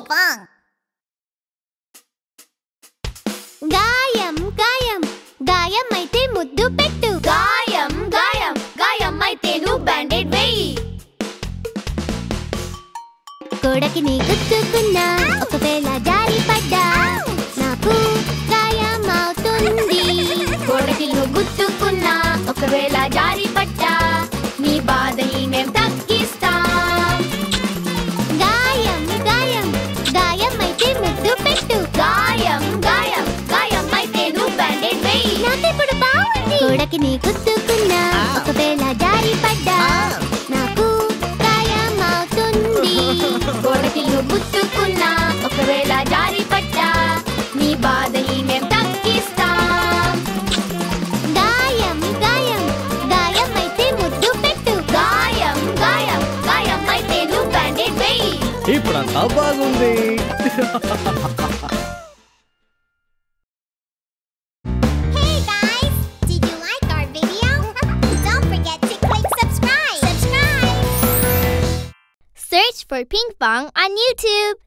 Pong గాయం గాయం గాయం అయితే ముద్దు పెట్టు గాయం గాయం గాయం అయితే నువ్వు బ్యాండేడ్ వేయి గోడకి నీ గుచ్చుకున్నా ఒకవేళ జారి పడ్డా నాకు గాయం అవుతుంది గోడకి నువ్వు గుచ్చుకున్నా ఒకవేళ జారి పట్టా నీ బాధని మేం తగ్గిస్తాం గాయం గాయం గాయం అయితే ముద్దు పెట్టు గాయం గాయం గాయం అయితే నువ్వు బ్యాండేడ్ వేయి నాకిప్పుడు బాగుంది గోడకి నీ గుచ్చుకున్నా ఒకవేళ జారి పడ్డా నాకు గాయం అవుతుంది గోడకి నువ్వు గుచ్చుకున్నా ఒకవేళ జారి పట్టా నీ బాధని మేం తగ్గిస్తాం గాయం గాయం గాయం అయితే ముద్దు పెట్టు గాయం గాయం గాయం అయితే నువ్వు బ్యాండేడ్ వేయి ఇప్పుడంతా బాగుంది Hey guys! Did you like our video? Don't forget to click subscribe! Subscribe! Search for Ping Pong on YouTube.